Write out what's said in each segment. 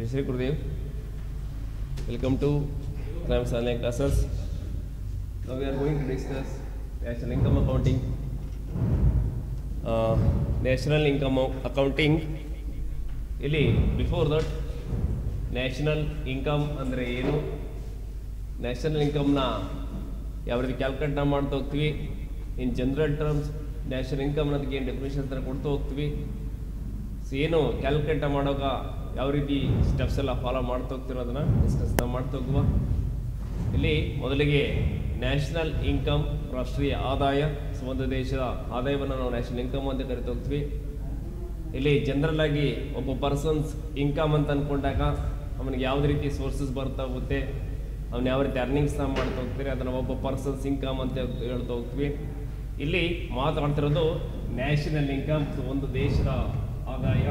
Jai Shri Gurudev. Welcome to Rams Online classes. Now we are going to discuss national income accounting. Uh, national income accounting ಇಲ್ಲಿ before that national income ಅಂದರೆ ಏನು national ಇನ್ಕಮ್ನ ಯಾವ ರೀತಿ calculate ನಾವು ಮಾಡ್ತಾ ಹೋಗ್ತೀವಿ in general terms national income ಅನ್ನೋದಕ್ಕೆ ಏನು ಡೆಫಿನೇಷನ್ ಥರ ಕೊಡ್ತಾ ಹೋಗ್ತೀವಿ ಸೊ ಏನು ಕ್ಯಾಲ್ಕುಲೇಟ್ ಮಾಡೋವಾಗ ಯಾವ ರೀತಿ ಸ್ಟೆಪ್ಸ್ ಎಲ್ಲ ಫಾಲೋ ಮಾಡ್ತಾ ಹೋಗ್ತಿರೋ ಅದನ್ನು ಡಿಸ್ಕಸ್ ಮಾಡ್ತಾ ಹೋಗುವ ಇಲ್ಲಿ ಮೊದಲಿಗೆ ನ್ಯಾಷನಲ್ ಇನ್ಕಮ್ ರಾಷ್ಟ್ರೀಯ ಆದಾಯ ಸೊ ಒಂದು ದೇಶದ ಆದಾಯವನ್ನು ನಾವು ನ್ಯಾಷನಲ್ ಇನ್ಕಮ್ ಅಂತ ಕರಿತಾ ಹೋಗ್ತೀವಿ ಇಲ್ಲಿ ಜನರಲ್ ಆಗಿ ಒಬ್ಬ ಪರ್ಸನ್ಸ್ ಇನ್ಕಮ್ ಅಂತ ಅನ್ಕೊಂಡಾಗ ಅವನಿಗೆ ಯಾವುದೇ ರೀತಿ ಸೋರ್ಸಸ್ ಬರ್ತಾ ಹೋಗುತ್ತೆ ಅವ್ನು ಯಾವ ರೀತಿ ಅರ್ನಿಂಗ್ಸ್ನ ಮಾಡ್ತಾ ಹೋಗ್ತೀರಿ ಅದನ್ನು ಒಬ್ಬ ಪರ್ಸನ್ಸ್ ಇನ್ಕಮ್ ಅಂತ ಹೇಳ್ತಾ ಹೋಗ್ತೀವಿ ಇಲ್ಲಿ ಮಾತಾಡ್ತಿರೋದು ನ್ಯಾಷನಲ್ ಇನ್ಕಮ್ ಒಂದು ದೇಶದ ಆದಾಯ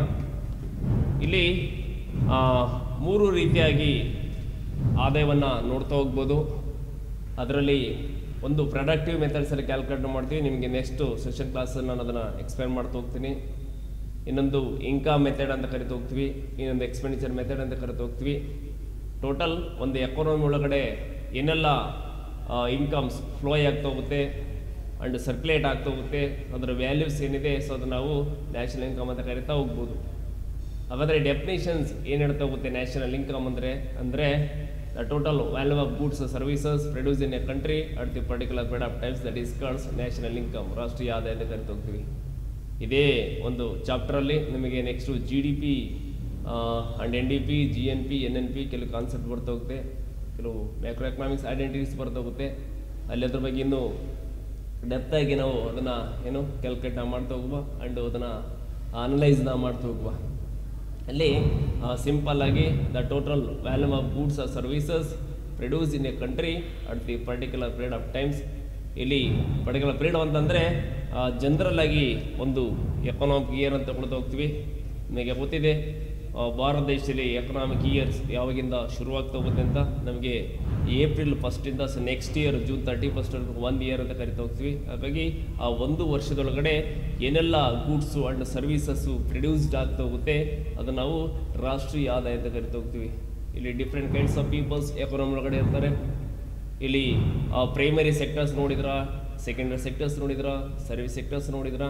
ಇಲ್ಲಿ ಆ, ಮೂರು ರೀತಿಯಾಗಿ ಆದಾಯವನ್ನು ನೋಡ್ತಾ ಹೋಗ್ಬೋದು ಅದರಲ್ಲಿ ಒಂದು ಪ್ರೊಡಕ್ಟಿವ್ ಮೆಥಡ್ಸಲ್ಲಿ ಕ್ಯಾಲ್ಕುಲೇಟ್ ಮಾಡ್ತೀವಿ ನಿಮಗೆ ನೆಕ್ಸ್ಟು ಸೆಷನ್ ಕ್ಲಾಸಲ್ಲಿ ನಾನು ಅದನ್ನು ಎಕ್ಸ್ಪ್ಲೇನ್ ಮಾಡ್ತಾ ಹೋಗ್ತೀನಿ ಇನ್ನೊಂದು ಇನ್ಕಮ್ ಮೆಥಡ್ ಅಂತ ಕರಿತಾ ಹೋಗ್ತೀವಿ ಇನ್ನೊಂದು ಎಕ್ಸ್ಪೆಂಡಿಚರ್ ಮೆಥಡ್ ಅಂತ ಕರಿತಾ ಹೋಗ್ತೀವಿ ಟೋಟಲ್ ಒಂದು ಎಕಾನಮಿ ಒಳಗಡೆ ಏನೆಲ್ಲ ಇನ್ಕಮ್ಸ್ ಫ್ಲೋ ಆಗ್ತಾ ಹೋಗುತ್ತೆ ಆ್ಯಂಡ್ ಸರ್ಕ್ಯುಲೇಟ್ ಆಗ್ತಾ ಹೋಗುತ್ತೆ ಅದರ ವ್ಯಾಲ್ಯೂಸ್ ಏನಿದೆ ಸೊ ಅದು ನಾವು ನ್ಯಾಷನಲ್ ಇನ್ಕಮ್ ಅಂತ ಕರಿತಾ ಹೋಗ್ಬೋದು ಹಾಗಾದರೆ ಡೆಫಿನೇಷನ್ಸ್ ಏನು ಹೇಳ್ತಾ ಹೋಗುತ್ತೆ ನ್ಯಾಷನಲ್ ಇನ್ಕಮ್ ಅಂದರೆ ಅಂದರೆ the total value of goods services produce in a country at the particular period of times that is calls national income ರಾಷ್ಟ್ರೀಯ ಆದಾಯ ಅಂತ ಕರಿತಾ ಹೋಗ್ತೀವಿ ಇದೇ ಒಂದು ಚಾಪ್ಟ್ರಲ್ಲಿ ನಿಮಗೆ next G D P and N D P G N P N N P ಕೆಲವು ಕಾನ್ಸೆಪ್ಟ್ ಬರ್ತಾ ಹೋಗುತ್ತೆ ಕೆಲವು ಮ್ಯಾಕ್ರೋ ಎಕನಾಮಿಕ್ಸ್ ಐಡೆಂಟಿಟೀಸ್ ಬರ್ತಾ ಹೋಗುತ್ತೆ ಅಲ್ಲಿ ಅದ್ರ ಬಗ್ಗೆ ಇನ್ನೂ ಡೆಪ್ತಾಗಿ ನಾವು ಅದನ್ನು ಏನು ಕ್ಯಾಲ್ಕುಲೇಟ್ ಮಾಡ್ತಾ ಹೋಗುವ ಆ್ಯಂಡ್ ಅದನ್ನು ಅನಲೈಸ್ನ ಮಾಡ್ತಾ ಹೋಗುವ ಅಲ್ಲಿ ಸಿಂಪಲ್ ಆಗಿ the total volume of goods or services produce in a country at the particular period of times ಇಲ್ಲಿ ಪರ್ಟಿಕ್ಯುಲರ್ ಪೀರಿಯಡ್ ಅಂತಂದರೆ ಜನರಲ್ ಆಗಿ ಒಂದು ಎಕನಾಮಿಕ್ ಇಯರ್ ಅಂತ ಕೊಡ್ತಾ ಹೋಗ್ತೀವಿ ನಿಮಗೆ ಗೊತ್ತಿದೆ ಆ, ಭಾರತ ದೇಶದಲ್ಲಿ ಎಕನಾಮಿಕ್ ಇಯರ್ಸ್ ಯಾವಾಗಿಂದ ಶುರುವಾಗ್ತಾ ಹೋಗುತ್ತೆ ಅಂತ ನಮಗೆ ಏಪ್ರಿಲ್ ಫಸ್ಟಿಂದ so next year June thirty first ಒಂದು ಇಯರ್ ಅಂತ ಕರಿತಾ ಹೋಗ್ತೀವಿ ಹಾಗಾಗಿ ಆ ಒಂದು ವರ್ಷದೊಳಗಡೆ ಏನೆಲ್ಲ ಗೂಡ್ಸು ಆ್ಯಂಡ್ ಸರ್ವೀಸಸ್ಸು ಪ್ರೊಡ್ಯೂಸ್ಡ್ ಆಗ್ತಾ ಹೋಗುತ್ತೆ ಅದನ್ನು ನಾವು ರಾಷ್ಟ್ರೀಯ ಆದಾಯ ಅಂತ ಕರಿತಾ ಹೋಗ್ತೀವಿ ಇಲ್ಲಿ different kinds of peoples economy ಒಳಗಡೆ ಇರ್ತಾರೆ ಇಲ್ಲಿ ಪ್ರೈಮರಿ ಸೆಕ್ಟರ್ಸ್ ನೋಡಿದ್ರ ಸೆಕೆಂಡರಿ ಸೆಕ್ಟರ್ಸ್ ನೋಡಿದ್ರ ಸರ್ವಿಸ್ ಸೆಕ್ಟರ್ಸ್ ನೋಡಿದ್ರ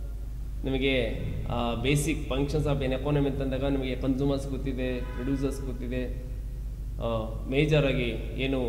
ನಿಮಗೆ basic functions of an economy ಅಂತಂದಾಗ ನಿಮಗೆ ಕನ್ಸ್ಯೂಮರ್ಸ್ ಗೊತ್ತಿದೆ ಪ್ರೊಡ್ಯೂಸರ್ಸ್ ಗೊತ್ತಿದೆ ಮೇಜರ್ ಆಗಿ ಏನು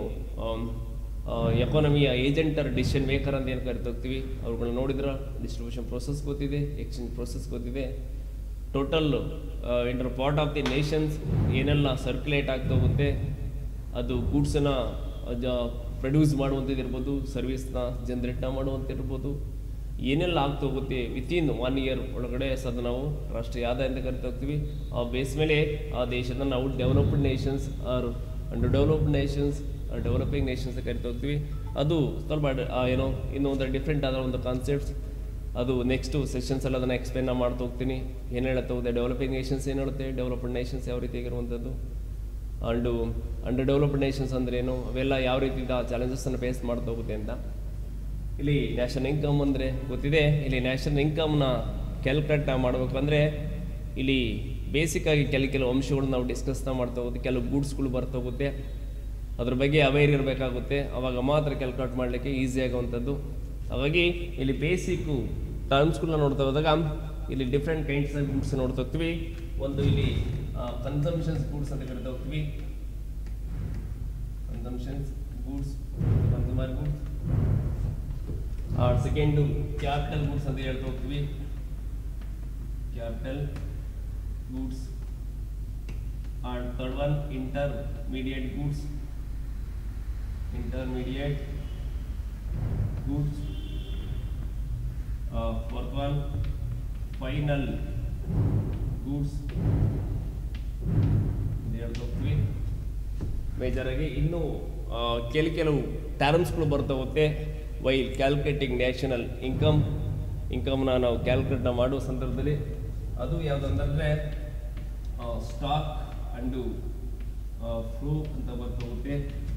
ಎಕಾನಮಿಯ ಏಜೆಂಟರ್ ಡಿಸಿಷನ್ ಮೇಕರ್ ಅಂತ ಏನು ಕರಿತಾ ಹೋಗ್ತೀವಿ ಅವ್ರುಗಳನ್ನ ನೋಡಿದ್ರ ಡಿಸ್ಟ್ರಿಬ್ಯೂಷನ್ ಪ್ರೊಸೆಸ್ ಗೊತ್ತಿದೆ ಎಕ್ಸ್ಚೇಂಜ್ ಪ್ರೊಸೆಸ್ ಗೊತ್ತಿದೆ total inter part of the nations ಏನೆಲ್ಲ ಸರ್ಕ್ಯುಲೇಟ್ ಆಗ್ತಾ ಹೋಗುತ್ತೆ ಅದು ಗೂಡ್ಸನ್ನ ಪ್ರೊಡ್ಯೂಸ್ ಮಾಡುವಂಥದ್ದಿರ್ಬೋದು ಸರ್ವಿಸ್ನ ಜನ್ರೇಟ್ನ ಮಾಡುವಂತಿರ್ಬೋದು ಏನೆಲ್ಲ ಆಗ್ತಾ ಹೋಗುತ್ತೆ ವಿತಿನ್ ಒನ್ ಇಯರ್ ಒಳಗಡೆ ಸೊ ಅದು ನಾವು ರಾಷ್ಟ್ರೀಯ ಆದಾಯ ಅಂತ ಕರಿತಾ ಹೋಗ್ತೀವಿ ಆ ಬೇಸ್ ಮೇಲೆ ಆ ದೇಶದ ನಾವು developed nations or underdeveloped nations developing nations ಅಂತ ಕರಿತಾ ಹೋಗ್ತೀವಿ ಅದು ಸ್ವಲ್ಪ ಆ, ಏನೋ ಇನ್ನೂ ಒಂದು ಡಿಫ್ರೆಂಟ್ ಆದ ಒಂದು ಕಾನ್ಸೆಪ್ಟ್ಸ್ ಅದು ನೆಕ್ಸ್ಟು ಸೆಷನ್ಸ್ ಎಲ್ಲ ಅದನ್ನು ಎಕ್ಸ್ಪ್ಲೇನ್ ಮಾಡ್ತಾ ಹೋಗ್ತೀನಿ ಏನು ಹೇಳುತ್ತೆ ಹೋಗುತ್ತೆ ಡೆವಲಪಿಂಗ್ ನೇಷನ್ಸ್ ಏನು ಹೇಳುತ್ತೆ ಡೆವಲಪ್ಡ್ ನೇಷನ್ಸ್ ಯಾವ ರೀತಿಯಾಗಿರುವಂಥದ್ದು ಅಂಡು ಅಂಡರ್ ಡೆವಲಪ್ಡ್ ನೇಷನ್ಸ್ ಅಂದ್ರೆ ಏನು ಅವೆಲ್ಲ ಯಾವ ರೀತಿ ಚಾಲೆಂಜಸ್ಸನ್ನು ಫೇಸ್ ಮಾಡ್ತಾ ಹೋಗುತ್ತೆ ಅಂತ ಇಲ್ಲಿ ನ್ಯಾಷನಲ್ ಇನ್ಕಮ್ ಅಂದರೆ ಗೊತ್ತಿದೆ ಇಲ್ಲಿ ನ್ಯಾಷನಲ್ ಇನ್ಕಮ್ನ ಕ್ಯಾಲ್ಕುಲೇಟ್ ನಾವು ಮಾಡಬೇಕಂದ್ರೆ ಇಲ್ಲಿ ಬೇಸಿಕ್ಕಾಗಿ ಕೆಲ ಕೆಲವು ಅಂಶಗಳು ನಾವು ಡಿಸ್ಕಸ್ನ ಮಾಡ್ತಾ ಹೋಗುತ್ತೆ ಕೆಲವು ಗೂಡ್ಸ್ಗಳು ಬರ್ತಾ ಹೋಗುತ್ತೆ ಅದ್ರ ಬಗ್ಗೆ ಅವೇರ್ ಇರಬೇಕಾಗುತ್ತೆ ಅವಾಗ ಮಾತ್ರ ಕ್ಯಾಲ್ಕುಲೇಟ್ ಮಾಡಲಿಕ್ಕೆ ಈಸಿ ಆಗುವಂಥದ್ದು ಹಾಗಾಗಿ ಇಲ್ಲಿ ಬೇಸಿಕ್ಕು ಟರ್ಮ್ಸ್ಗಳನ್ನ ನೋಡ್ತಾ ಹೋದಾಗ ಇಲ್ಲಿ ಡಿಫ್ರೆಂಟ್ ಕೈಂಡ್ಸ್ ಆಫ್ ಗೂಡ್ಸ್ ನೋಡ್ತಾ ಹೋಗ್ತೀವಿ ಒಂದು ಇಲ್ಲಿ ಕನ್ಸಂಪ್ಷನ್ಸ್ ಗೂಡ್ಸ್ ಅಂತ ಕರಿತಾ ಹೋಗ್ತೀವಿ consumptions goods consumer goods second capital goods ಅಂತ ಹೇಳ್ತಾ ಹೋಗ್ತೀವಿ capital goods and third one intermediate goods intermediate goods uh, fourth one final goods major ಆಗಿ ಇನ್ನು ಆ, ಕೆಲ ಕೆಲವು ಟರ್ಮ್ಸ್ಗಳು ಬರ್ತಾ ಹೋಗುತ್ತೆ ವೈಲ್ ಕ್ಯಾಲ್ಕುಲೇಟಿಂಗ್ ನ್ಯಾಷನಲ್ ಇನ್ಕಮ್ ಇನ್ಕಮ್ನ ನಾವು ಕ್ಯಾಲ್ಕುಲೇಟ್ ಮಾಡುವ ಸಂದರ್ಭದಲ್ಲಿ ಅದು ಯಾವುದಂತಂದರೆ ಸ್ಟಾಕ್ ಅಂಡು ಫ್ಲೋ ಅಂತ ಬರ್ತಾ ಹೋಗುತ್ತೆ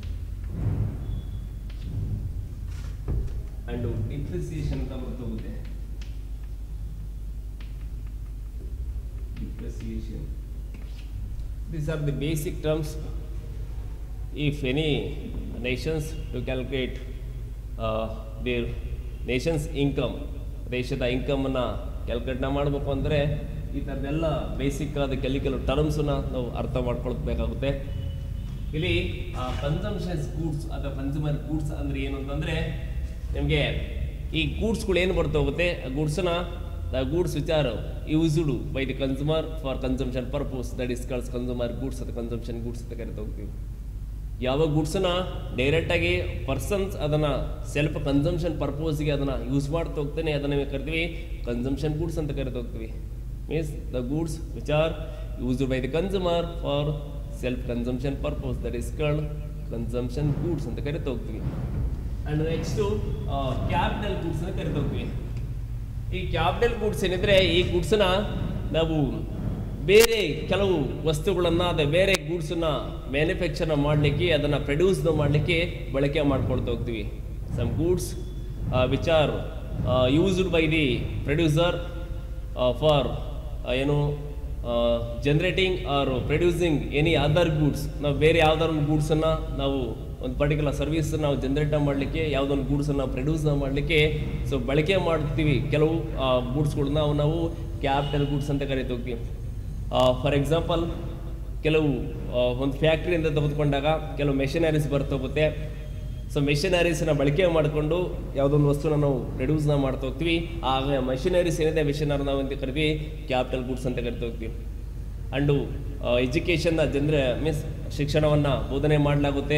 ಅಂಡು ಡಿಪ್ರಿಸಿಯೇಷನ್ ಅಂತ ಬರ್ತಾ ಹೋಗುತ್ತೆ depreciation These are the basic terms. If any nations to calculate uh, their nation's income, ದೇಶದ ಇನ್ಕಮನ್ನು ಕ್ಯಾಲ್ಕುಲೇಟ್ನ ಮಾಡಬೇಕು ಅಂದರೆ ಈ ಥರದ್ದೆಲ್ಲ ಬೇಸಿಕ್ ಆದ ಕೆಲ ಕೆಲವು ಟರ್ಮ್ಸನ್ನ ನಾವು ಅರ್ಥ ಮಾಡ್ಕೊಳ್ಬೇಕಾಗುತ್ತೆ ಇಲ್ಲಿ ಕನ್ಸಂಪ್ಷನ್ಸ್ ಗೂಡ್ಸ್ ಅಥವಾ ಕನ್ಸ್ಯೂಮರ್ ಗೂಡ್ಸ್ ಅಂದರೆ ಏನು ಅಂತಂದರೆ ನಿಮಗೆ ಈ ಗೂಡ್ಸ್ಗಳು ಏನು ಬರ್ತಾ ಹೋಗುತ್ತೆ ಗೂಡ್ಸ್ನ the goods which are used by the consumer for consumption purpose that is called consumer goods ಅಥವಾ ಕನ್ಸಂಪ್ಷನ್ ಗೂಡ್ಸ್ ಅಂತ ಕರಿತಾ ಹೋಗ್ತೀವಿ ಯಾವ ಗೂಡ್ಸನ್ನ ಡೈರೆಕ್ಟಾಗಿ ಪರ್ಸನ್ಸ್ ಅದನ್ನು ಸೆಲ್ಫ್ ಕನ್ಸಂಪ್ಷನ್ ಪರ್ಪೋಸ್ಗೆ ಅದನ್ನು ಯೂಸ್ ಮಾಡ್ತಾ ಹೋಗ್ತಾನೆ ಅದನ್ನು ನಾವು ಕರಿತೀವಿ ಕನ್ಸಂಪ್ಷನ್ ಗೂಡ್ಸ್ ಅಂತ ಕರಿತಾ ಹೋಗ್ತೀವಿ means the goods which are used by the consumer for self consumption purpose that is called consumption goods ಅಂತ ಕರಿತಾ ಹೋಗ್ತೀವಿ ಆ್ಯಂಡ್ ನೆಕ್ಸ್ಟು ಕ್ಯಾಪಿಟಲ್ ಗೂಡ್ಸ್ ಅಂತ ಕರಿತಾ ಹೋಗ್ತೀವಿ ಈ ಕ್ಯಾಪಿಟಲ್ ಗೂಡ್ಸ್ ಏನಿದ್ರೆ ಈ ಗೂಡ್ಸನ್ನ ನಾವು ಬೇರೆ ಕೆಲವು ವಸ್ತುಗಳನ್ನು ಅದೇ ಬೇರೆ ಗೂಡ್ಸನ್ನ ಮ್ಯಾನುಫ್ಯಾಕ್ಚರ್ನ ಮಾಡಲಿಕ್ಕೆ ಅದನ್ನು ಪ್ರೊಡ್ಯೂಸ್ ಮಾಡಲಿಕ್ಕೆ ಬಳಕೆ ಮಾಡ್ಕೊಳ್ತಾ ಹೋಗ್ತೀವಿ some goods which are used by the producer for ಏನು generating or producing any other goods ನಾವು ಬೇರೆ ಯಾವ್ದಾದ್ರು ಒಂದು ಗೂಡ್ಸನ್ನು ನಾವು ಒಂದು ಪರ್ಟಿಕ್ಯುಲರ್ ಸರ್ವಿಸ್ ನಾವು ಜನರೇಟ್ ಮಾಡಲಿಕ್ಕೆ ಯಾವುದೊಂದು ಗೂಡ್ಸನ್ನು ಪ್ರೊಡ್ಯೂಸ್ ಮಾಡಲಿಕ್ಕೆ ಸೊ ಬಳಕೆ ಮಾಡ್ತೀವಿ ಕೆಲವು ಗೂಡ್ಸ್ಗಳನ್ನ ಅವು ನಾವು ಕ್ಯಾಪಿಟಲ್ ಗೂಡ್ಸ್ ಅಂತ ಕರಿತಾ ಹೋಗ್ತೀವಿ ಫಾರ್ ಎಕ್ಸಾಂಪಲ್ ಕೆಲವು ಆ, ಒಂದು ಫ್ಯಾಕ್ಟ್ರಿಯಿಂದ ತೆಗೆದುಕೊಂಡಾಗ ಕೆಲವು ಮೆಷಿನರೀಸ್ ಬರ್ತಾ ಹೋಗುತ್ತೆ ಸೊ ಮೆಷಿನರೀಸ್ನ ಬಳಕೆ ಮಾಡಿಕೊಂಡು ಯಾವುದೊಂದು ವಸ್ತುನ ನಾವು ಪ್ರೊಡ್ಯೂಸ್ನ ಮಾಡ್ತಾ ಹೋಗ್ತೀವಿ ಆಗ ಮೆಷಿನರೀಸ್ ಏನಿದೆ ಮೆಷಿನರ್ ನಾವು ಅಂತ ಕರಿತೀವಿ ಕ್ಯಾಪಿಟಲ್ ಗೂಡ್ಸ್ ಅಂತ ಕರಿತಾ ಹೋಗ್ತೀವಿ ಅಂಡು ಎಜುಕೇಷನ್ನ ಜನರ ಮೀನ್ಸ್ ಶಿಕ್ಷಣವನ್ನು ಬೋಧನೆ ಮಾಡಲಾಗುತ್ತೆ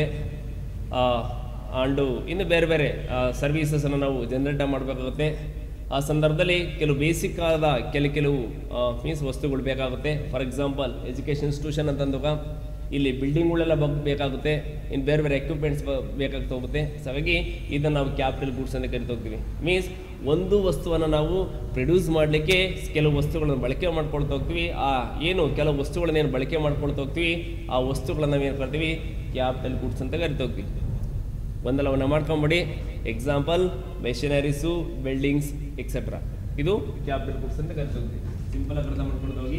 ಅಂಡು ಇನ್ನು ಬೇರೆ ಬೇರೆ ಸರ್ವೀಸಸನ್ನು ನಾವು ಜನರೇಟ್ ಮಾಡಬೇಕಾಗುತ್ತೆ ಆ ಸಂದರ್ಭದಲ್ಲಿ ಕೆಲವು ಬೇಸಿಕ್ ಆದ ಕೆಲ ಕೆಲವು ಮೀನ್ಸ್ ವಸ್ತುಗಳು ಬೇಕಾಗುತ್ತೆ ಫಾರ್ ಎಕ್ಸಾಂಪಲ್ ಎಜುಕೇಷನ್ ಇನ್ಸ್ಟಿಟ್ಯೂಷನ್ ಅಂತಂದಾಗ ಇಲ್ಲಿ ಬಿಲ್ಡಿಂಗ್ಗಳೆಲ್ಲ ಬಗ್ ಬೇಕಾಗುತ್ತೆ ಇನ್ನು ಬೇರೆ ಬೇರೆ ಎಕ್ವಿಪ್ಮೆಂಟ್ಸ್ ಬೇಕಾಗ್ತಾ ಹೋಗುತ್ತೆ ಸೊ ಹಾಗಾಗಿ ಇದನ್ನು ನಾವು ಕ್ಯಾಪಿಟಲ್ ಗೂಡ್ಸ್ ಅಂತ ಕರಿತಾ ಹೋಗ್ತೀವಿ ಮೀನ್ಸ್ ಒಂದು ವಸ್ತುವನ್ನು ನಾವು ಪ್ರೊಡ್ಯೂಸ್ ಮಾಡಲಿಕ್ಕೆ ಕೆಲವು ವಸ್ತುಗಳನ್ನು ಬಳಕೆ ಮಾಡ್ಕೊಳ್ತಾ ಹೋಗ್ತೀವಿ ಆ ಏನು ಕೆಲವು ವಸ್ತುಗಳನ್ನ ಏನು ಬಳಕೆ ಮಾಡ್ಕೊಳ್ತಾ ಹೋಗ್ತೀವಿ ಆ ವಸ್ತುಗಳನ್ನ ನಾವು ಏನು ಕರಿತೀವಿ ಕ್ಯಾಪಿಟಲ್ ಗೂಡ್ಸ್ ಅಂತ ಕರಿತಾ ಹೋಗ್ತೀವಿ ಗೊಂದಲವನ್ನು ಮಾಡ್ಕೊಂಬಿಡಿ ಎಕ್ಸಾಂಪಲ್ ಮೆಷಿನರೀಸು ಬಿಲ್ಡಿಂಗ್ಸ್ ಎಕ್ಸೆಟ್ರಾ ಇದು ಕ್ಯಾಪಿಟಲ್ ಗೂಡ್ಸ್ ಅಂತ ಕರಿತಾ ಹೋಗ್ತೀವಿ ಸಿಂಪಲ್ ಆಗಿ ಅರ್ಥ ಮಾಡ್ಕೊಂಡು ಹೋಗಿ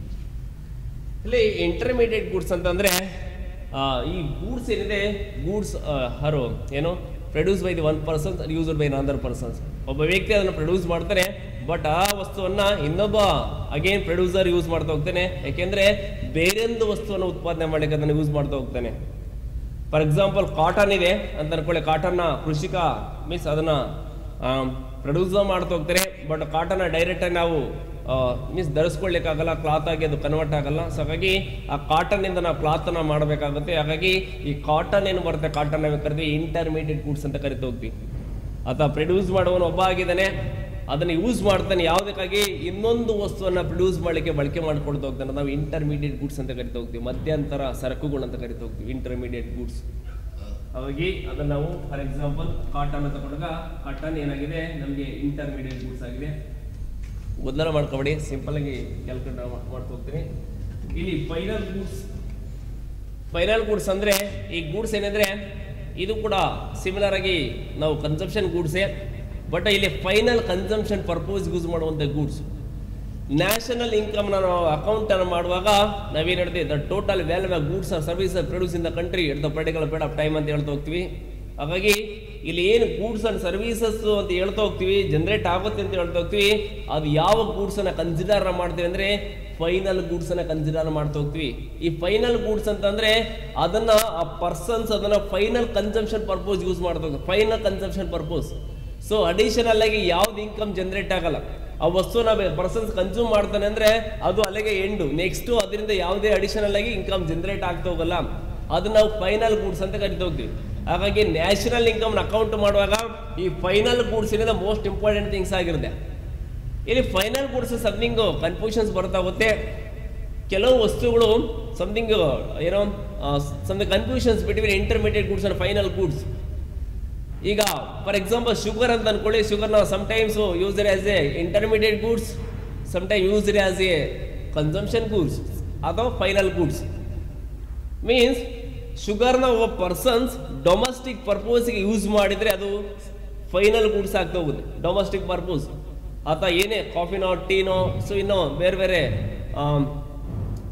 ಇಲ್ಲಿ ಇಂಟರ್ಮೀಡಿಯೇಟ್ ಗೂಡ್ಸ್ ಅಂತಂದ್ರೆ ಆ, ಈ ಗೂಡ್ಸ್ ಏನಿದೆ ಗೂಡ್ಸ್ ಹರೋ ಏನು produce by the one persons used by other persons ಒಬ್ಬ ವ್ಯಕ್ತಿ ಅದನ್ನು ಪ್ರೊಡ್ಯೂಸ್ ಮಾಡ್ತಾನೆ ಬಟ್ ಆ ವಸ್ತುವನ್ನ ಇನ್ನೊಬ್ಬ ಅಗೇನ್ ಪ್ರೊಡ್ಯೂಸರ್ ಯೂಸ್ ಮಾಡ್ತಾ ಹೋಗ್ತಾನೆ ಯಾಕೆಂದ್ರೆ ಬೇರೊಂದು ವಸ್ತುವನ್ನು ಉತ್ಪಾದನೆ ಮಾಡಲಿಕ್ಕೆ ಅದನ್ನು ಯೂಸ್ ಮಾಡ್ತಾ ಹೋಗ್ತಾನೆ ಫಾರ್ ಎಕ್ಸಾಂಪಲ್ ಕಾಟನ್ ಇದೆ ಅಂತ ಅನ್ಕೊಳ್ಳಿ ಕಾಟನ್ನ ಕೃಷಿಕ ಮೀನ್ಸ್ ಅದನ್ನ ಪ್ರೊಡ್ಯೂಸ್ ಮಾಡ್ತಾ ಹೋಗ್ತಾರೆ ಬಟ್ ಕಾಟನ್ನ ಡೈರೆಕ್ಟಾಗಿ ನಾವು ಮೀನ್ಸ್ ಧರಿಸ್ಕೊಳ್ಳಿಕ್ಕಾಗಲ್ಲ ಕ್ಲಾತ್ ಆಗಿ ಅದು ಕನ್ವರ್ಟ್ ಆಗಲ್ಲ ಸೊ ಹಾಗಾಗಿ ಆ ಕಾಟನ್ನಿಂದ ನಾವು ಕ್ಲಾತನ್ನ ಮಾಡಬೇಕಾಗುತ್ತೆ ಹಾಗಾಗಿ ಈ ಕಾಟನ್ ಏನು ಬರುತ್ತೆ ಕಾಟನ್ ನಾವು ಕರಿತೀವಿ ಇಂಟರ್ಮೀಡಿಯೇಟ್ ಗೂಡ್ಸ್ ಅಂತ ಕರಿತಾ ಹೋಗ್ತೀವಿ ಅಥವಾ ಪ್ರೊಡ್ಯೂಸ್ ಮಾಡುವವನು ಒಬ್ಬ ಆಗಿದ್ದಾನೆ ಅದನ್ನು ಯೂಸ್ ಮಾಡ್ತಾನೆ ಯಾವುದಕ್ಕಾಗಿ ಇನ್ನೊಂದು ವಸ್ತುವನ್ನು ಪ್ರೊಡ್ಯೂಸ್ ಮಾಡಲಿಕ್ಕೆ ಬಳಕೆ ಮಾಡ್ಕೊಳ್ತಾ ಹೋಗ್ತಾನೆ ನಾವು ಇಂಟರ್ಮೀಡಿಯೇಟ್ ಗೂಡ್ಸ್ ಅಂತ ಕರಿತಾ ಹೋಗ್ತೀವಿ ಮಧ್ಯಂತರ ಸರಕುಗಳು ಅಂತ ಕರಿತಾ ಹೋಗ್ತೀವಿ ಇಂಟರ್ಮೀಡಿಯೇಟ್ ಗೂಡ್ಸ್ ಹಾಗಾಗಿ ಅದನ್ನು ನಾವು ಫಾರ್ ಎಕ್ಸಾಂಪಲ್ ಕಾಟನ್ ಅಂತ ತಗೊಂಡಾಗ ಕಾಟನ್ ಏನಾಗಿದೆ ನಮಗೆ ಇಂಟರ್ಮೀಡಿಯೇಟ್ ಗೂಡ್ಸ್ ಆಗಿದೆ ಗೊಂದಲ ಮಾಡ್ಕೊಬೇಡಿ ಸಿಂಪಲ್ ಆಗಿ ಕ್ಯಾಲ್ಕುಲೇಟ್ ಮಾಡ್ತಾ ಹೋಗ್ತೀನಿ ಇಲ್ಲಿ ಫೈನಲ್ ಗೂಡ್ಸ್ ಫೈನಲ್ ಗೂಡ್ಸ್ ಅಂದ್ರೆ ಈ ಗೂಡ್ಸ್ ಏನಂದ್ರೆ ಇದು ಕೂಡ ಸಿಮಿಲರ್ ಆಗಿ ನಾವು ಕನ್ಸಂಪ್ಷನ್ ಗೂಡ್ಸೇ ಬಟ್ ಇಲ್ಲಿ ಫೈನಲ್ ಕನ್ಸಂಪ್ಷನ್ ಪರ್ಪೋಸ್ ಯೂಸ್ ಮಾಡುವಂಥ ಗೂಡ್ಸ್ ನ್ಯಾಷನಲ್ ಇನ್ಕಮ್ ನಾವು ಅಕೌಂಟ್ ಅನ್ನು ಮಾಡುವಾಗ ನಾವೇನು ಹೇಳ್ತೀವಿ the total value of goods or service produce in the country at the particular period of time ಅಂತ ಹೇಳ್ತಾ ಹೋಗ್ತೀವಿ ಹಾಗಾಗಿ ಇಲ್ಲಿ ಏನು ಗೂಡ್ಸ್ ಅಂಡ್ ಸರ್ವಿಸಸ್ ಅಂತ ಹೇಳ್ತಾ ಹೋಗ್ತೀವಿ ಜನರೇಟ್ ಆಗುತ್ತೆ ಅಂತ ಹೇಳ್ತಾ ಹೋಗ್ತೀವಿ ಅದು ಯಾವ ಗೂಡ್ಸ್ ಅನ್ನ ಕನ್ಸಿಡರ್ ಮಾಡ್ತೀವಿ ಅಂದ್ರೆ ಫೈನಲ್ ಗೂಡ್ಸ್ ಅನ್ನ ಕನ್ಸಿಡರ್ ಮಾಡ್ತಾ ಹೋಗ್ತೀವಿ ಈ ಫೈನಲ್ ಗೂಡ್ಸ್ ಅಂತಂದ್ರೆ ಅದನ್ನ ಆ ಪರ್ಸನ್ಸ್ ಅದನ್ನ ಫೈನಲ್ ಕನ್ಸಂಪ್ಷನ್ ಪರ್ಪೋಸ್ ಯೂಸ್ ಮಾಡ್ತಾ ಹೋಗ್ತಾರೆ final consumption purpose so additional ಆಗಿ ಯಾವ್ದು ಇನ್ಕಮ್ ಜನರೇಟ್ ಆಗಲ್ಲ ಆ ವಸ್ತುನ ಪರ್ಸನ್ಸ್ ಕನ್ಸ್ಯೂಮ್ ಮಾಡ್ತಾನೆ ಅಂದ್ರೆ ಅದು ಅಲ್ಲಿಗೆ ಎಂಡು ನೆಕ್ಸ್ಟ್ ಅದರಿಂದ ಯಾವುದೇ ಅಡಿಷನಲ್ ಆಗಿ ಇನ್ಕಮ್ ಜನರೇಟ್ ಆಗ್ತಾ ಹೋಗಲ್ಲ ಅದನ್ನ ನಾವು ಫೈನಲ್ ಗೂಡ್ಸ್ ಅಂತ ಕರಿತಾ ಹೋಗ್ತೀವಿ ಹಾಗಾಗಿ ನ್ಯಾಷನಲ್ ಇನ್ಕಮ್ ಅಕೌಂಟ್ ಮಾಡುವಾಗ ಈ ಫೈನಲ್ ಗೂಡ್ಸ್ ಏನಿದೆ ಮೋಸ್ಟ್ ಇಂಪಾರ್ಟೆಂಟ್ ಥಿಂಗ್ಸ್ ಆಗಿರುತ್ತೆ ಇಲ್ಲಿ ಫೈನಲ್ ಗೂಡ್ಸ್ ಸಮಥಿಂಗ್ ಕನ್ಫ್ಯೂಷನ್ಸ್ ಬರ್ತಾ ಹೋಗುತ್ತೆ ಕೆಲವು ವಸ್ತುಗಳು ಸಮಥಿಂಗ್ ಏನೋ something confusions between intermediate goods and final goods ಈಗ ಫಾರ್ ಎಕ್ಸಾಂಪಲ್ ಶುಗರ್ ಅಂತ ಅನ್ಕೊಳ್ಳಿ ಶುಗರ್ನ sometimes used as a intermediate goods sometime used as a consumption goods ಅಥವಾ ಫೈನಲ್ ಗೂಡ್ಸ್ ಮೀನ್ಸ್ ಶುಗರ್ನ ಒಬ್ಬ ಪರ್ಸನ್ಸ್ ಡೊಮೆಸ್ಟಿಕ್ ಪರ್ಪೋಸ್ಗೆ ಯೂಸ್ ಮಾಡಿದರೆ ಅದು ಫೈನಲ್ ಗೂಡ್ಸ್ ಆಗ್ತಾ ಹೋಗುತ್ತೆ ಡೊಮೆಸ್ಟಿಕ್ ಪರ್ಪೋಸ್ ಅಥವಾ ಏನೇ ಕಾಫಿನೋ ಟೀನೋ ಸೊ ಇನ್ನೂ ಬೇರೆ ಬೇರೆ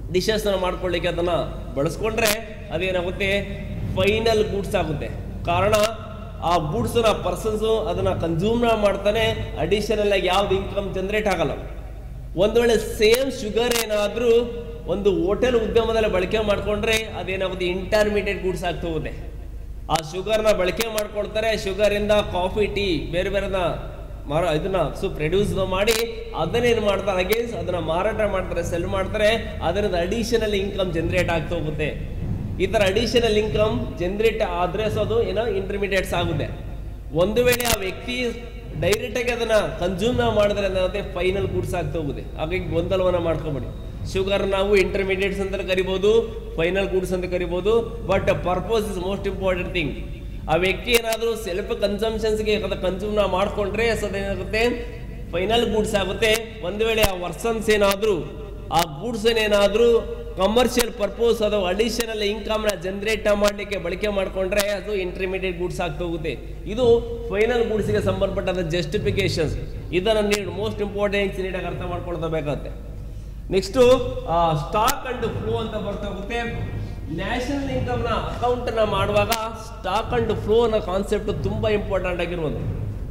ಡಿಶಸ್ನ ಮಾಡ್ಕೊಳ್ಳಿಕ್ಕೆ ಅದನ್ನು ಬಳಸ್ಕೊಂಡ್ರೆ ಅದೇನಾಗುತ್ತೆ ಫೈನಲ್ ಗೂಡ್ಸ್ ಆಗುತ್ತೆ ಕಾರಣ ಆ ಗೂಡ್ಸ್ನ ಪರ್ಸನ್ಸು ಅದನ್ನು ಕನ್ಸ್ಯೂಮ್ ಮಾಡ್ತಾನೆ ಅಡಿಷನಲ್ ಆಗಿ ಯಾವ್ದು ಇನ್ಕಮ್ ಜನರೇಟ್ ಆಗಲ್ಲ ಒಂದು ವೇಳೆ ಸೇಮ್ ಶುಗರ್ ಏನಾದರೂ ಒಂದು ಹೋಟೆಲ್ ಉದ್ಯಮದಲ್ಲಿ ಬಳಕೆ ಮಾಡ್ಕೊಂಡ್ರೆ ಅದೇನಾಗುತ್ತೆ ಇಂಟರ್ಮೀಡಿಯೇಟ್ ಗೂಡ್ಸ್ ಆಗ್ತಾ ಹೋಗುತ್ತೆ ಆ ಶುಗರ್ನ ಬಳಕೆ ಮಾಡ್ಕೊಳ್ತಾರೆ ಶುಗರಿಂದ ಕಾಫಿ ಟೀ ಬೇರೆ ಬೇರೆನ ಮಾರ ಇದನ್ನ ಸೊ ಪ್ರೊಡ್ಯೂಸ್ ಮಾಡಿ ಅದನ್ನೇನು ಮಾಡ್ತಾರೆ ಅಗೇನ್ಸ್ ಅದನ್ನ ಮಾರಾಟ ಮಾಡ್ತಾರೆ ಸೆಲ್ ಮಾಡ್ತಾರೆ ಅದರಿಂದ ಅಡಿಷನಲ್ ಇನ್ಕಮ್ ಜನರೇಟ್ ಆಗ್ತಾ ಹೋಗುತ್ತೆ ಈ ಥರ ಅಡಿಷನಲ್ ಇನ್ಕಮ್ ಜನರೇಟ್ ಆದ್ರೆ ಸೊ ಅದು ಏನೋ ಇಂಟರ್ಮೀಡಿಯೇಟ್ಸ್ ಆಗುತ್ತೆ ಒಂದು ವೇಳೆ ಆ ವ್ಯಕ್ತಿ ಡೈರೆಕ್ಟ್ ಆಗಿ ಅದನ್ನ ಕನ್ಸ್ಯೂಮ್ ಮಾಡಿದ್ರೆ ಏನಾಗುತ್ತೆ ಫೈನಲ್ ಗೂಡ್ಸ್ ಆಗ್ತಾ ಹೋಗುತ್ತೆ ಹಾಗಾಗಿ ಗೊಂದಲವನ್ನ ಮಾಡ್ಕೊಬೇಡಿ ಶುಗರ್ ನಾವು ಇಂಟರ್ಮೀಡಿಯೇಟ್ಸ್ ಅಂತ ಕರಿಬಹುದು ಫೈನಲ್ ಗೂಡ್ಸ್ ಅಂತ ಕರಿಬಹುದು but purpose is most important thing ಆ ವ್ಯಕ್ತಿ ಏನಾದರೂ ಸೆಲ್ಫ್ ಕನ್ಸಂಪ್ಷನ್ಸ್ಗೆ ಕನ್ಸ್ಯೂಮ್ ನಾವು ಮಾಡ್ಕೊಂಡ್ರೆ ಅದೇನಾಗುತ್ತೆ ಫೈನಲ್ ಗೂಡ್ಸ್ ಆಗುತ್ತೆ ಒಂದು ವೇಳೆ ಆ ವರ್ಸನ್ಸ್ ಏನಾದರೂ ಆ ಗೂಡ್ಸ್ ಏನಾದರೂ ಕಮರ್ಷಿಯಲ್ ಪರ್ಪೋಸ್ ಅಥವಾ ಅಡಿಷನಲ್ ಇನ್ಕಮ್ ನ ಜನರೇಟ್ ಮಾಡಲಿಕ್ಕೆ ಬಳಕೆ ಮಾಡ್ಕೊಂಡ್ರೆ ಅದು ಇಂಟರ್ಮೀಡಿಯೇಟ್ ಗೂಡ್ಸ್ ಆಗ್ತಾ ಹೋಗುತ್ತೆ ಇದು ಫೈನಲ್ ಗೂಡ್ಸ್ಗೆ ಸಂಬಂಧಪಟ್ಟ ಜಸ್ಟಿಫಿಕೇಶನ್ಸ್ ಇದನ್ನು ನೀಡು ಮೋಸ್ಟ್ ಇಂಪಾರ್ಟೆಂಟ್ ನೀಟಾಗಿ ಅರ್ಥ ಮಾಡ್ಕೊಳ್ಬೇಕಾಗತ್ತೆ ನೆಕ್ಸ್ಟು ಸ್ಟಾಕ್ ಅಂಡ್ ಫ್ಲೋ ಅಂತ ಬರ್ತಾ ಹೋಗುತ್ತೆ ನ್ಯಾಷನಲ್ ಇನ್ಕಮ್ ನ ಅಕೌಂಟ್ ನ ಮಾಡುವಾಗ ಸ್ಟಾಕ್ ಅಂಡ್ ಫ್ಲೋ ಅನ್ನೋ ಕಾನ್ಸೆಪ್ಟ್ ತುಂಬಾ ಇಂಪಾರ್ಟೆಂಟ್ ಆಗಿರುವುದು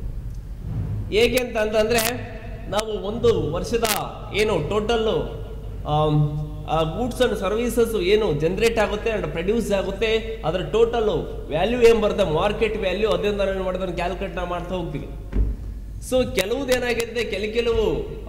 ಹೇಗೆ ಅಂತ ಅಂತಂದ್ರೆ ನಾವು ಒಂದು ವರ್ಷದ ಏನು ಟೋಟಲ್ಲು ಗೂಡ್ಸ್ ಅಂಡ್ ಸರ್ವಿಸಸ್ ಏನು ಜನರೇಟ್ ಆಗುತ್ತೆ ಅಂಡ್ ಪ್ರೊಡ್ಯೂಸ್ ಆಗುತ್ತೆ ಅದರ ಟೋಟಲ್ ವ್ಯಾಲ್ಯೂ ಏನ್ ಬರುತ್ತೆ ಮಾರ್ಕೆಟ್ ವ್ಯಾಲ್ಯೂ ಅದರಿಂದ ನಾವು ಏನು ಮಾಡಿದ್ರೆ ಕ್ಯಾಲ್ಕುಲೇಟ್ ಮಾಡ್ತಾ ಹೋಗ್ತೀವಿ ಸೊ ಕೆಲವುದು ಏನಾಗಿರುತ್ತೆ ಕೆಲ ಕೆಲವು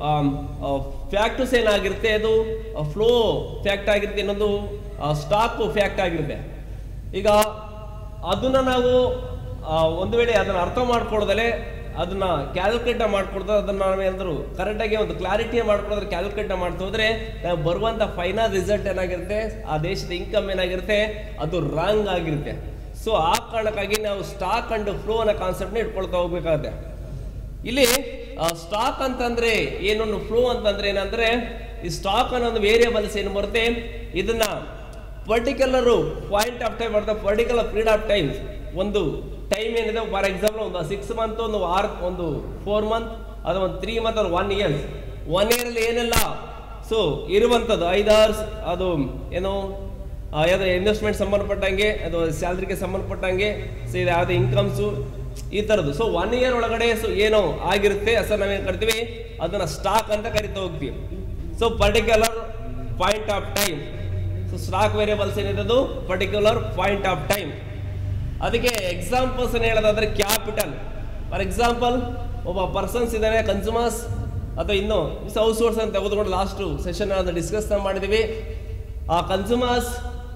ಫ್ಯಾಕ್ಟರ್ಸ್ ಏನಾಗಿರುತ್ತೆ ಅದು ಫ್ಲೋ ಫ್ಯಾಕ್ಟ್ ಆಗಿರುತ್ತೆ ಇನ್ನೊಂದು ಸ್ಟಾಕ್ ಫ್ಯಾಕ್ಟ್ ಆಗಿರುತ್ತೆ ಈಗ ಅದನ್ನ ನಾವು ಆ, ಒಂದು ವೇಳೆ ಅದನ್ನ ಅರ್ಥ ಮಾಡ್ಕೊಳ್ಳೋದಲ್ಲೇ ಅದನ್ನ ಕ್ಯಾಲ್ಕುಲೇಟ್ ಮಾಡ್ಕೊಡ್ತಾರೆ ಅದನ್ನ ನಾವೇನಾದ್ರು ಕರೆಕ್ಟಾಗಿ ಒಂದು ಕ್ಲಾರಿಟಿ ಮಾಡ್ಕೊಡೋದ್ರೆ ಕ್ಯಾಲ್ಕುಲೇಟ್ ಮಾಡ್ತಾ ಹೋದ್ರೆ ನಾವು ಬರುವಂತ ಫೈನಲ್ ರಿಸಲ್ಟ್ ಏನಾಗಿರುತ್ತೆ ಆ ದೇಶದ ಇನ್ಕಮ್ ಏನಾಗಿರುತ್ತೆ ಅದು ರಾಂಗ್ ಆಗಿರುತ್ತೆ ಸೊ ಆ ಕಾರಣಕ್ಕಾಗಿ ನಾವು ಸ್ಟಾಕ್ ಅಂಡ್ ಫ್ಲೋ ಅನ್ನೋ ಕಾನ್ಸೆಪ್ಟ್ನ ಇಟ್ಕೊಳ್ತಾ ಹೋಗ್ಬೇಕಾಗುತ್ತೆ ಇಲ್ಲಿ ಸ್ಟಾಕ್ ಅಂತಂದ್ರೆ ಏನೊಂದು ಫ್ಲೋ ಅಂತಂದ್ರೆ ಏನಂದ್ರೆ ಈ ಸ್ಟಾಕ್ ಅನ್ನೋದು ವೇರಿಯಬಲ್ಸ್ ಏನು ಬರುತ್ತೆ ಇದನ್ನ ಪರ್ಟಿಕ್ಯುಲರ್ ಪಾಯಿಂಟ್ ಆಫ್ ಟೈಮ್ ಬರುತ್ತೆ ಪರ್ಟಿಕ್ಯುಲರ್ ಪೀರಿಯಡ್ ಆಫ್ ಟೈಮ್ ಒಂದು ಟೈಮ್ ಏನಿದೆ ಫಾರ್ ಎಕ್ಸಾಂಪಲ್ ಒಂದು ಸಿಕ್ಸ್ ಮಂತ್ ಒಂದು ಆರ್ ಒಂದು ಫೋರ್ ಮಂತ್ ಅಥವಾ ಒಂದು ತ್ರೀ ಮಂತ್ ಅಥವಾ ಒನ್ ಇಯರ್ಸ್ ಒನ್ ಇಯರಲ್ಲಿ ಏನೆಲ್ಲ ಸೊ ಇರುವಂಥದ್ದು ಐದಾರು ಅದು ಏನು ಆ, ಯಾವ್ದು ಇನ್ವೆಸ್ಟ್ಮೆಂಟ್ ಸಂಬಂಧಪಟ್ಟಂಗೆ ಅದು ಸ್ಯಾಲ್ರಿಗೆ ಸಂಬಂಧಪಟ್ಟಂಗೆ ಸೊ ಇದು ಯಾವ್ದು ಇನ್ಕಮ್ಸು ಈ ಥರದ್ದು ಸೊ ಒನ್ ಇಯರ್ ಒಳಗಡೆ ಸೊ ಏನೋ ಆಗಿರುತ್ತೆ ಸರ್ ನಾವೇನು ಕರಿತೀವಿ ಅದನ್ನ ಸ್ಟಾಕ್ ಅಂತ ಕರಿತಾ ಹೋಗ್ತೀವಿ so particular point of time so stock variables ಏನಿದೆ ಅದು ಪರ್ಟಿಕ್ಯುಲರ್ ಪಾಯಿಂಟ್ ಆಫ್ ಟೈಮ್ ಅದಕ್ಕೆ ಎಕ್ಸಾಂಪಲ್ಸ್ ಏನು ಹೇಳೋದಾದ್ರೆ ಕ್ಯಾಪಿಟಲ್ ಫಾರ್ ಎಕ್ಸಾಂಪಲ್ ಒಬ್ಬ ಪರ್ಸನ್ಸ್ ಇದ್ದಾನೆ ಕನ್ಸ್ಯೂಮರ್ಸ್ ಅಥವಾ ಇನ್ನು ಹೌಸ್ ಸೋರ್ಸ್ ಅಂತ ತೆಗೆದುಕೊಂಡು ಲಾಸ್ಟ್ ಸೆಷನ್ ಅದು ಡಿಸ್ಕಸ್ ಮಾಡಿದ್ವಿ ಆ ಕನ್ಸ್ಯೂಮರ್ಸ್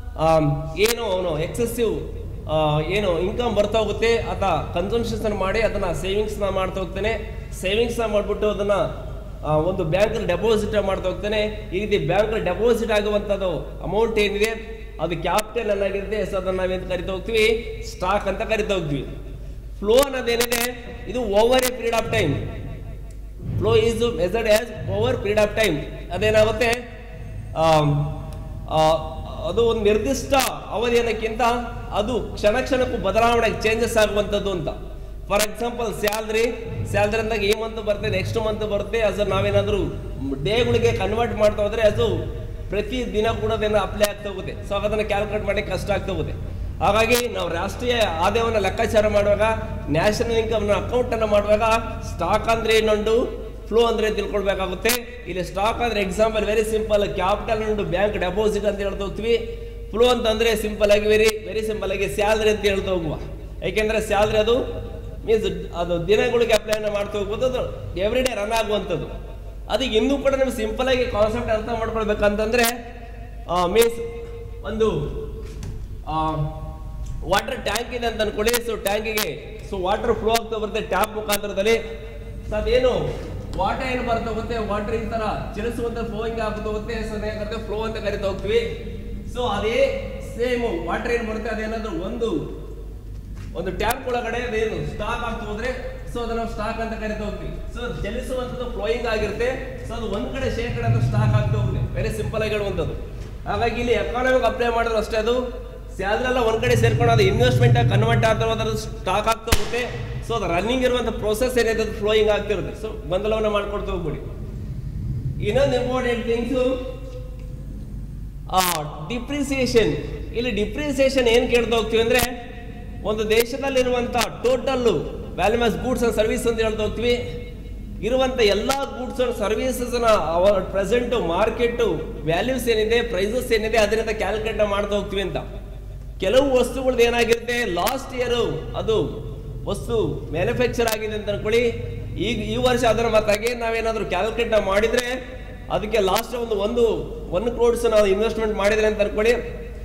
ಏನು ಅವನು ಎಕ್ಸೆಸಿವ್ ಏನು ಇನ್ಕಮ್ ಬರ್ತಾ ಹೋಗುತ್ತೆ ಆತ ಕನ್ಸಂಪ್ಷನ್ಸ್ ಮಾಡಿ ಅದನ್ನ ಸೇವಿಂಗ್ಸ್ನ ಮಾಡ್ತಾ ಹೋಗ್ತಾನೆ ಸೇವಿಂಗ್ಸ್ನ ಮಾಡಿಬಿಟ್ಟು ಅದನ್ನ ಆ, ಒಂದು ಬ್ಯಾಂಕ್ ಡೆಪಾಸಿಟ್ ಮಾಡ್ತಾ ಹೋಗ್ತಾನೆ ಈ ರೀತಿ ಬ್ಯಾಂಕ್ ಡೆಪಾಸಿಟ್ ಆಗುವಂಥದ್ದು ಅಮೌಂಟ್ ಏನಿದೆ ಅದು ಕ್ಯಾಪಿಟಲ್ ಏನಾಗಿರುತ್ತೆ ಸೊ ಅದನ್ನ ನಾವೇನು ಕರಿತಾ ಹೋಗ್ತೀವಿ ಸ್ಟಾಕ್ ಅಂತ ಕರಿತಾ ಹೋಗ್ತೀವಿ ಫ್ಲೋ ಅನ್ನೋದೇನಿದೆ ಇದು over a period of time flow is measured as over period of time ಅದೇನಾಗುತ್ತೆ ಆಮ್, ಆ, ಅದು ಒಂದು ನಿರ್ದಿಷ್ಟ ಅವಧಿ ಅನ್ನೋಕ್ಕಿಂತ ಅದು ಕ್ಷಣ ಕ್ಷಣಕ್ಕೂ ಬದಲಾವಣೆ ಚೇಂಜಸ್ ಆಗುವಂಥದ್ದು ಅಂತ ಫಾರ್ ಎಕ್ಸಾಂಪಲ್ ಸ್ಯಾಲ್ರಿ ಸ್ಯಾಲ್ರಿ ಅಂದಾಗ ಈ ಮಂತ್ ಬರುತ್ತೆ ನೆಕ್ಸ್ಟ್ ಮಂತ್ ಬರುತ್ತೆ ಅದು ನಾವೇನಾದರೂ ಡೇಗಳಿಗೆ ಕನ್ವರ್ಟ್ ಮಾಡ್ತಾ ಹೋದ್ರೆ ಅದು ಪ್ರತಿ ದಿನ ಕೂಡ ಅದನ್ನು ಅಪ್ಲೈ ಆಗ್ತಾ ಹೋಗುತ್ತೆ ಸೊ ಅದನ್ನು ಕ್ಯಾಲ್ಕುಲೇಟ್ ಮಾಡಿ ಕಷ್ಟ ಆಗ್ತಾ ಹೋಗುತ್ತೆ ಹಾಗಾಗಿ ನಾವು ರಾಷ್ಟ್ರೀಯ ಆದಾಯವನ್ನು ಲೆಕ್ಕಾಚಾರ ಮಾಡುವಾಗ ನ್ಯಾಷನಲ್ ಇನ್ಕಮ್ ಅಕೌಂಟ್ ಅನ್ನು ಮಾಡುವಾಗ ಸ್ಟಾಕ್ ಅಂದ್ರೆ ಇನ್ನೊಂದು ಫ್ಲೋ ಅಂದ್ರೆ ತಿಳ್ಕೊಳ್ಬೇಕಾಗುತ್ತೆ ಇಲ್ಲಿ ಸ್ಟಾಕ್ ಅಂದ್ರೆ example very simple capital and bank deposit ಅಂತ ಹೇಳ್ತಾ ಹೋಗ್ತೀವಿ ಫ್ಲೋ ಅಂತಂದ್ರೆ ಸಿಂಪಲ್ ಆಗಿ ವೆರಿ ವೆರಿ ಸಿಂಪಲ್ ಆಗಿ ಸ್ಯಾಲ್ರಿ ಅಂತ ಹೇಳ್ತಾ ಹೋಗುವ ಯಾಕೆಂದ್ರೆ ಸ್ಯಾಲ್ರಿ ಅದು ಮೀನ್ಸ್ ಅದು ದಿನಗಳಿಗೆ ಅಪ್ಲೈ ಮಾಡ್ತಾ ಹೋಗ್ಬೋದು ಅದು ಎವ್ರಿ ಡೇ ರನ್ ಆಗುವಂಥದ್ದು ಅದಕ್ಕೆ ಇನ್ನೂ ಕೂಡ ನಮ್ಗೆ ಸಿಂಪಲ್ ಆಗಿ ಕಾನ್ಸೆಪ್ಟ್ ಅರ್ಥ ಮಾಡ್ಕೊಳ್ಬೇಕಂತಂದ್ರೆ ಮೀನ್ಸ್ ಒಂದು ವಾಟರ್ ಟ್ಯಾಂಕ್ ಇದೆ ಅಂತ ಅನ್ಕೊಳ್ಳಿ ಸೊ ಟ್ಯಾಂಕಿಗೆ ಸೊ ವಾಟರ್ ಫ್ಲೋ ಆಗ್ತಾ ಬರುತ್ತೆ ಟ್ಯಾಪ್ ಮುಖಾಂತರದಲ್ಲಿ ಸೊ ಅದೇನು ವಾಟರ್ ಏನು ಬರ್ತಾ ಹೋಗುತ್ತೆ ವಾಟರ್ ಈ ತರ ಚಲಿಸುವಂತ ಫ್ಲೋಯಿಂಗ್ ಆಗ್ತಾ ಹೋಗುತ್ತೆ ಸೊ ಅದೇನಾಗುತ್ತೆ ಫ್ಲೋ ಅಂತ ಕರಿತಾ ಹೋಗ್ತೀವಿ ಸೊ ಅದೇ ಸೇಮ್ ವಾಟರ್ ಏನು ಬರುತ್ತೆ ಅದೇನಾದ್ರೂ ಒಂದು ಒಂದು ಟ್ಯಾಂಕ್ ಒಳಗಡೆ ಅದೇನು ಸ್ಟಾಕ್ ಆಗ್ತಾ ಹೋದ್ರೆ ಸೊ ಅದನ್ನ ಸ್ಟಾಕ್ ಅಂತ ಕರಿತಾ ಹೋಗ್ತೀವಿ ಸೊ ಚಲಿಸುವಂಥದ್ದು ಫ್ಲೋಯಿಂಗ್ ಆಗಿರುತ್ತೆ ಸೊ ಅದು ಒಂದ್ ಕಡೆ ಶೇಕಡ ಅಂತ ಸ್ಟಾಕ್ ಆಗ್ತಾ ಹೋಗುತ್ತೆ ವೆರಿ ಸಿಂಪಲ್ ಆಗಿ ಹೇಳುವಂಥದ್ದು ಹಾಗಾಗಿ ಇಲ್ಲಿ ಎಕಾನಮಿಕ್ ಅಪ್ಲೈ ಮಾಡಿದ್ರು ಅಷ್ಟೇ ಅದು ಸ್ಯಾಲ್ರಿ ಎಲ್ಲ ಒಂದ್ ಕಡೆ ಸೇರ್ಕೊಂಡು ಅದು ಇನ್ವೆಸ್ಟ್ಮೆಂಟ್ ಕನ್ವರ್ಟ್ ಆಗ್ತಾ ಹೋದ್ರೆ ಅದು ಸ್ಟಾಕ್ ಆಗ್ತಾ ಹೋಗುತ್ತೆ ಸೊ ಅದು ರನ್ನಿಂಗ್ ಇರುವಂಥ ಪ್ರೋಸೆಸ್ ಏನಿದೆ ಅದು ಫ್ಲೋಯಿಂಗ್ ಆಗ್ತಿರುತ್ತೆ ಸೊ ಗೊಂದಲವನ್ನ ಮಾಡ್ಕೊಳ್ತಾ ಹೋಗ್ಬಿಡಿ ಇನ್ನೊಂದು ಇಂಪಾರ್ಟೆಂಟ್ ಥಿಂಗ್ಸು ಈ ನ್ಯಾಷನಲ್ ಇನ್ಕಮ್ ನ ಅಕೌಂಟ್ ಅನ್ನ ಮಾಡುವಾಗ ಡಿಪ್ರಿಸಿಯೇಷನ್ ಇಲ್ಲಿ ಡಿಪ್ರಿಸಿಯೇಷನ್ ಏನ್ ಕೇಳ್ತಾ ಹೋಗ್ತೀವಿ ಅಂದ್ರೆ ಒಂದು ದೇಶದಲ್ಲಿರುವಂತ total values goods and service ಅಂತ ಹೇಳ್ತಾ ಹೋಗ್ತೀವಿ ಇರುವಂತ ಎಲ್ಲಾ ಗೂಡ್ಸ್ ಅಂಡ್ ಸರ್ವಿಸಸ್ ನ ಅವರ್ ಪ್ರೆಸೆಂಟ್ ಮಾರ್ಕೆಟ್ ವ್ಯಾಲ್ಯೂಸ್ ಏನಿದೆ ಪ್ರೈಸಸ್ ಏನಿದೆ ಅದರಿಂದ ಕ್ಯಾಲ್ಕುಲೇಟ್ ಮಾಡ್ತಾ ಹೋಗ್ತೀವಿ ಅಂತ ಕೆಲವು ವಸ್ತುಗಳದ್ದು ಏನಾಗಿರುತ್ತೆ ಲಾಸ್ಟ್ ಇಯರ್ ಅದು ವಸ್ತು ಮ್ಯಾನುಫ್ಯಾಕ್ಚರ್ ಆಗಿದೆ ಅಂತ ಅನ್ಕೊಳ್ಳಿ ಈಗ ಈ ವರ್ಷ ಅದರ ಮತ್ತಾಗೆ ನಾವೇನಾದ್ರೂ ಕ್ಯಾಲ್ಕುಲೇಟ್ ಮಾಡಿದ್ರೆ ಅದಕ್ಕೆ ಲಾಸ್ಟ್ ಒಂದು ಒಂದು ಒನ್ ಕ್ರೋಡ್ಸ್ ನಾವು ಇನ್ವೆಸ್ಟ್ಮೆಂಟ್ ಮಾಡಿದ್ರೆ ಅಂತ ಅನ್ಕೊಳ್ಳಿ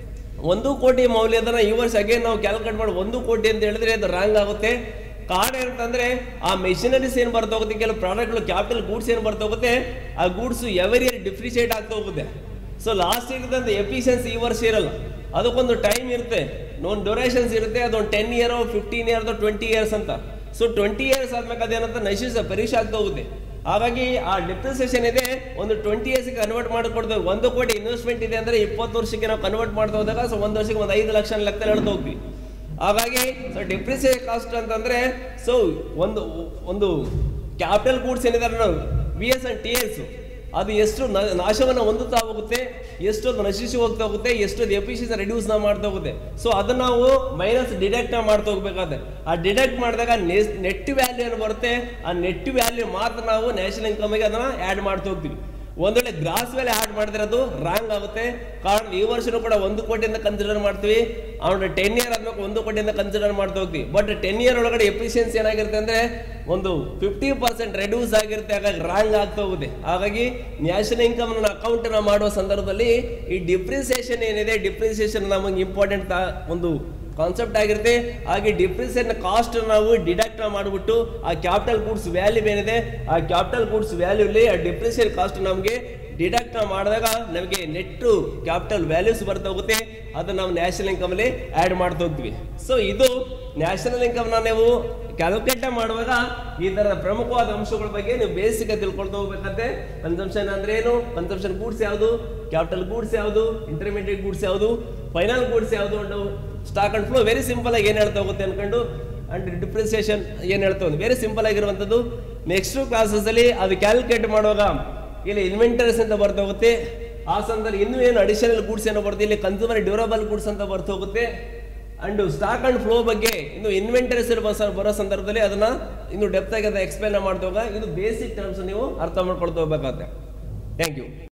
ಒಂದು ಕೋಟಿ ಮೌಲ್ಯದನ್ನ ಈ ವರ್ಷ ಅಗೇನ್ ನಾವು ಕ್ಯಾಲ್ಕುಲೇಟ್ ಮಾಡಿ ಒಂದು ಕೋಟಿ ಅಂತ ಹೇಳಿದ್ರೆ ಅದು ರಾಂಗ್ ಆಗುತ್ತೆ ಕಾರಣ ಏನಂತಂದ್ರೆ ಆ ಮೆಷಿನರೀಸ್ ಏನ್ ಬರ್ತಾ ಹೋಗುತ್ತೆ ಕೆಲವು ಪ್ರಾಡಕ್ಟ್ಗಳು ಕ್ಯಾಪಿಟಲ್ ಗೂಡ್ಸ್ ಏನ್ ಬರ್ತಾ ಹೋಗುತ್ತೆ ಆ ಗೂಡ್ಸ್ ಎವರಿ ಇಯರ್ ಡಿಫ್ರಿಷಿಯೇಟ್ ಆಗ್ತಾ ಹೋಗುತ್ತೆ ಸೊ ಲಾಸ್ಟ್ ಇರ್ತಂತ ಎಫಿಷಿಯನ್ಸಿ ಈ ವರ್ಷ ಇರಲ್ಲ ಅದಕ್ಕೊಂದು ಟೈಮ್ ಇರುತ್ತೆ ಒಂದು ಡ್ಯೂರೇಷನ್ಸ್ ಇರುತ್ತೆ ಅದೊಂದು ten year fifteen year twenty years ಅಂತ ಸೊ ಟ್ವೆಂಟಿ ಇಯರ್ಸ್ ಆದ್ಮೇಲೆ ಅದೇನಂತ ನಶಿಸ ಪರೀಕ್ಷೆ ಆಗ್ತಾ ಹೋಗುತ್ತೆ ಹಾಗಾಗಿ ಆ ಡಿಪ್ರಿಸಿಯೇಷನ್ ಇದೆ ಒಂದು ಟ್ವೆಂಟಿ ಇಯರ್ಸ್ ಕನ್ವರ್ಟ್ ಮಾಡಿಕೊಡ್ತೇವೆ ಒಂದು ಕೋಟಿ ಇನ್ವೆಸ್ಟ್ಮೆಂಟ್ ಇದೆ ಅಂದ್ರೆ ಇಪ್ಪತ್ತು ವರ್ಷಕ್ಕೆ ನಾವು ಕನ್ವರ್ಟ್ ಮಾಡ್ತಾ ಹೋದಾಗ ಸೊ ಒಂದು ವರ್ಷಕ್ಕೆ ಒಂದು ಐದು ಲಕ್ಷ ಲೆಕ್ಕ ಹೇಳ್ತಾ ಹೋಗ್ತೀವಿ ಹಾಗಾಗಿ ಸೊ ಡಿಪ್ರಿಸಿಯೇಷನ್ ಕಾಸ್ಟ್ ಅಂತಂದ್ರೆ ಸೊ ಒಂದು ಒಂದು ಕ್ಯಾಪಿಟಲ್ ಗೂಡ್ಸ್ ಏನಿದೆ V S and T S ಅದು ಎಷ್ಟು ನ- ನಾಶವನ್ನ ಹೊಂದುತ್ತಾ ಹೋಗುತ್ತೆ ಎಷ್ಟು ಅದು ನಶಿಸಿ ಹೋಗ್ತಾ ಹೋಗುತ್ತೆ ಎಷ್ಟು ಅದು ಎಫಿಷಿಯನ್ಸಿ ರೆಡ್ಯೂಸ್ ನಾವು ಮಾಡ್ತಾ ಹೋಗುತ್ತೆ ಸೊ ಅದನ್ನ ನಾವು ಮೈನಸ್ ಡಿಡಕ್ಟ್ ಮಾಡ್ತಾ ಹೋಗ್ಬೇಕಾದ್ರೆ ಆ ಡಿಡಕ್ಟ್ ಮಾಡಿದಾಗ ನೆಟ್ ವ್ಯಾಲ್ಯೂ ಏನು ಬರುತ್ತೆ ಆ ನೆಟ್ ವ್ಯಾಲ್ಯೂ ಮಾತ್ರ ನಾವು ನ್ಯಾಷನಲ್ ಇನ್ಕಮ್ಗೆ ಅದನ್ನ ಆ್ಯಡ್ ಮಾಡ್ತಾ ಹೋಗ್ತೀವಿ ಒಂದ್ ವೇಳೆ ಗ್ರಾಸ್ ಮೇಲೆ ಆಡ್ ಮಾಡಿದ್ರೆ ಅದು ರಾಂಗ್ ಆಗುತ್ತೆ ಕಾರಣ ಈ ವರ್ಷನೂ ಕೂಡ ಒಂದು ಕೋಟಿಯಿಂದ ಕನ್ಸಿಡರ್ ಮಾಡ್ತೀವಿ ಅವ್ನ ಟೆನ್ ಇಯರ್ ಆದ್ಮೇಲೆ ಒಂದು ಕೋಟಿಯಿಂದ ಕನ್ಸಿಡರ್ ಮಾಡ್ತಾ ಹೋಗ್ತೀವಿ ಬಟ್ ಟೆನ್ ಇಯರ್ ಒಳಗಡೆ ಎಫಿಷಿಯನ್ಸಿ ಏನಾಗಿರುತ್ತೆ ಅಂದ್ರೆ ಒಂದು ಫಿಫ್ಟಿ ಪರ್ಸೆಂಟ್ ರೆಡ್ಯೂಸ್ ಆಗಿರುತ್ತೆ ಹಾಗಾಗಿ ರಾಂಗ್ ಆಗ್ತಾ ಹೋಗುತ್ತೆ ಹಾಗಾಗಿ ನ್ಯಾಷನಲ್ ಇನ್ಕಮ್ ಅಕೌಂಟ್ ಮಾಡುವ ಸಂದರ್ಭದಲ್ಲಿ ಈ ಡಿಪ್ರಿಸಿಯೇಷನ್ ಏನಿದೆ ಡಿಪ್ರಿಸಿಯೇಷನ್ ನಮಗೆ ಇಂಪಾರ್ಟೆಂಟ್ ಒಂದು ಕಾನ್ಸೆಪ್ಟ್ ಆಗಿರುತ್ತೆ ಹಾಗೆ ಡಿಪ್ರಿಸಿಯೇಷನ್ ಕಾಸ್ಟ್ ನಾವು ಡಿಡಕ್ಟ್ ಮಾಡಿಬಿಟ್ಟು ಆ ಕ್ಯಾಪಿಟಲ್ ಗೂಡ್ಸ್ ವ್ಯಾಲ್ಯೂ ಏನಿದೆ ಆ ಕ್ಯಾಪಿಟಲ್ ಗೂಡ್ಸ್ ವ್ಯಾಲ್ಯೂಲಿ ಆ ಡಿಪ್ರಿಸಿಯೇಷನ್ ಕಾಸ್ಟ್ ನಮಗೆ ಡಿಡಕ್ಟ್ ಮಾಡಿದಾಗ ನಮಗೆ ನೆಟ್ ಕ್ಯಾಪಿಟಲ್ ವ್ಯಾಲ್ಯೂಸ್ ಬರ್ತಾ ಹೋಗುತ್ತೆ ಅದನ್ನ ನಾವು ನ್ಯಾಷನಲ್ ಇನ್ಕಮ್ ಅಲ್ಲಿ ಆಡ್ ಮಾಡ್ತಾ ಹೋಗ್ತೀವಿ ಸೊ ಇದು ನ್ಯಾಷನಲ್ ಇನ್ಕಮ್ ನೀವು ಕ್ಯಾಲ್ಕುಲೇಟ್ ಮಾಡುವಾಗ ಈ ತರ ಪ್ರಮುಖವಾದ ಅಂಶಗಳ ಬಗ್ಗೆ ನೀವು ಬೇಸಿಕ್ ತಿಳ್ಕೊಳ್ತಾ ಹೋಗ್ಬೇಕಂತೆ ಕನ್ಸಂಪ್ಷನ್ ಅಂದ್ರೆ ಏನು ಕನ್ಸಂಪ್ಷನ್ ಗೂಡ್ಸ್ ಯಾವುದು ಕ್ಯಾಪಿಟಲ್ ಗೂಡ್ಸ್ ಯಾವುದು ಇಂಟರ್ಮೀಡಿಯೇಟ್ ಗೂಡ್ಸ್ ಯಾವುದು ಫೈನಲ್ ಗೂಡ್ಸ್ ಯಾವುದು and stock and flow very simple ಆಗಿ ಏನ್ ಹೇಳ್ತಾ ಹೋಗುತ್ತೆ ಅನ್ಕೊಂಡು ಅಂಡ್ ಡಿಪ್ರಿಸಿಯೇಷನ್ ಏನ್ ಹೇಳ್ತಾ ಹೋಗುತ್ತೆ ವೆರಿ ಸಿಂಪಲ್ ಆಗಿರುವಂತದ್ದು ನೆಕ್ಸ್ಟ್ ಕ್ಲಾಸಸ್ ಅಲ್ಲಿ ಅದು ಕ್ಯಾಲ್ಕುಲೇಟ್ ಮಾಡುವಾಗ ಇಲ್ಲಿ ಇನ್ವೆಂಟರೀಸ್ ಅಂತ ಬರ್ತಾ ಹೋಗುತ್ತೆ ಆ ಸಂದರ್ಭ ಇನ್ನೂ ಏನು ಅಡಿಷನಲ್ ಗೂಡ್ಸ್ ಏನೋ ಬರುತ್ತೆ ಇಲ್ಲಿ ಕನ್ಸ್ಯೂಮರ್ ಡ್ಯೂರಬಲ್ ಗೂಡ್ಸ್ ಅಂತ ಬರ್ತಾ ಹೋಗುತ್ತೆ ಅಂಡ್ ಸ್ಟಾಕ್ ಅಂಡ್ ಫ್ಲೋ ಬಗ್ಗೆ ಇನ್ನು ಇನ್ವೆಂಟರೀಸ್ ಬರೋ ಸಂದರ್ಭದಲ್ಲಿ ಅದನ್ನ ಇನ್ನು ಡೆಪ್ತ್ ಆಗಿ ಎಕ್ಸ್ಪ್ಲೈನ್ ಮಾಡ್ತಾ ಹೋಗ ಇದು ಬೇಸಿಕ್ ಟರ್ಮ್ಸ್ ನೀವು ಅರ್ಥ ಮಾಡ್ಕೊಳ್ತಾ ಹೋಗ್ಬೇಕಾಗುತ್ತೆ ಥ್ಯಾಂಕ್ ಯು